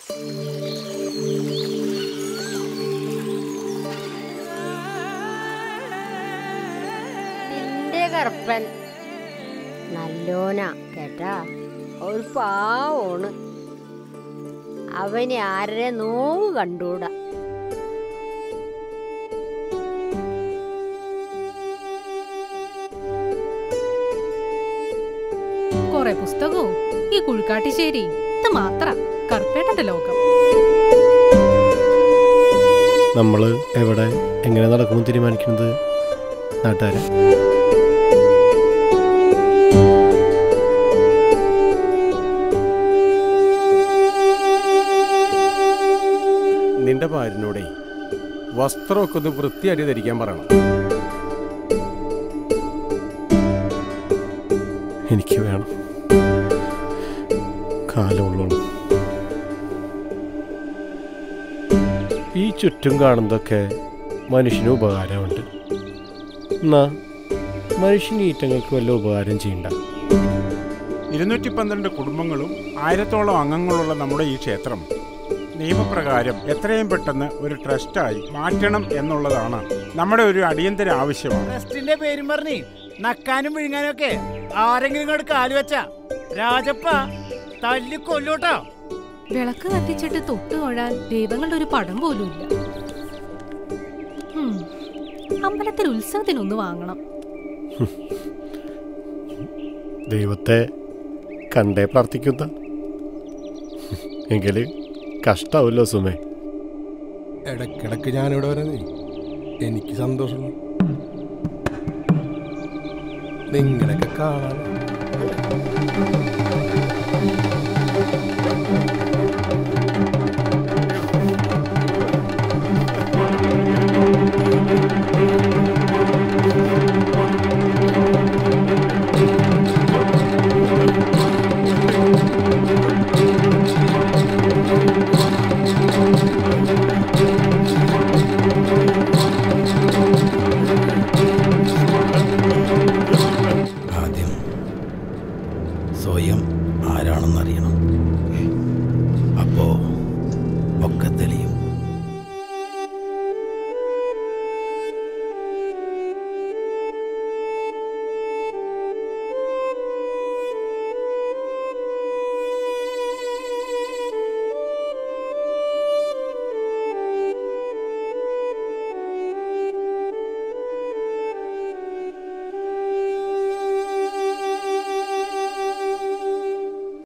നിന്റെ കറുപ്പൻ നല്ലോനാ കേട്ടാ ഒരു പാവോണ് അവന് ആരുടെ നോവ് കണ്ടൂടാ കൊറേ പുസ്തകവും ഈ കുഴിക്കാട്ടിശ്ശേരി ഇത് മാത്ര കറുപ്പേട്ടന്റെ ലോകം നമ്മൾ എവിടെ എങ്ങനെ നടക്കുമെന്ന് തീരുമാനിക്കുന്നത് നാട്ടുകാരെ നിന്റെ ഭാര്യനോടേ വസ്ത്രമൊക്കെ ഒന്ന് വൃത്തിയായിട്ട് ധരിക്കാൻ പറയണം എനിക്ക് വേണം കാലമുള്ളോണം ഈ ചുറ്റും കാണുന്നതൊക്കെ മനുഷ്യന് ഉപകാരമുണ്ട് എന്നാ മനുഷ്യന് ഈറ്റങ്ങൾക്ക് വല്ല ഉപകാരം ചെയ്യണ്ട ഇരുന്നൂറ്റി പന്ത്രണ്ട് കുടുംബങ്ങളും ആയിരത്തോളം അംഗങ്ങളുള്ള നമ്മുടെ ഈ ക്ഷേത്രം നിയമപ്രകാരം എത്രയും പെട്ടെന്ന് ഒരു ട്രസ്റ്റായി മാറ്റണം എന്നുള്ളതാണ് നമ്മുടെ ഒരു അടിയന്തര ആവശ്യമാണ് ട്രസ്റ്റിന്റെ പേരും പറഞ്ഞ് നക്കാനും വിഴുങ്ങാനും ഒക്കെ ആരെങ്കിലും ഇങ്ങോട്ട് കാല് വെച്ച രാജപ്പ തല്ലി കൊല്ലൂട്ടോ വിളക്ക് കത്തിച്ചിട്ട് തൊട്ട് തൊഴാൻ ദൈവങ്ങളുടെ ഒരു പടം പോലും ഇല്ല ഹും, അമ്പലത്തിൽ ഉത്സവത്തിനൊന്ന് വാങ്ങണം ദൈവത്തെ കണ്ടേ പ്രാർത്ഥിക്കുന്ന എങ്കിൽ കഷ്ടാവല്ലോ സുമേ ഇടയ്ക്കിടയ്ക്ക് ഞാനിവിടെ വരുന്നേ എനിക്ക് സന്തോഷമുള്ളൂ നിങ്ങളൊക്കെ കാണാൻ ആദ്യം സ്വയം ആരാണെന്നറിയണം അപ്പോ ഒക്കെ തെളിയും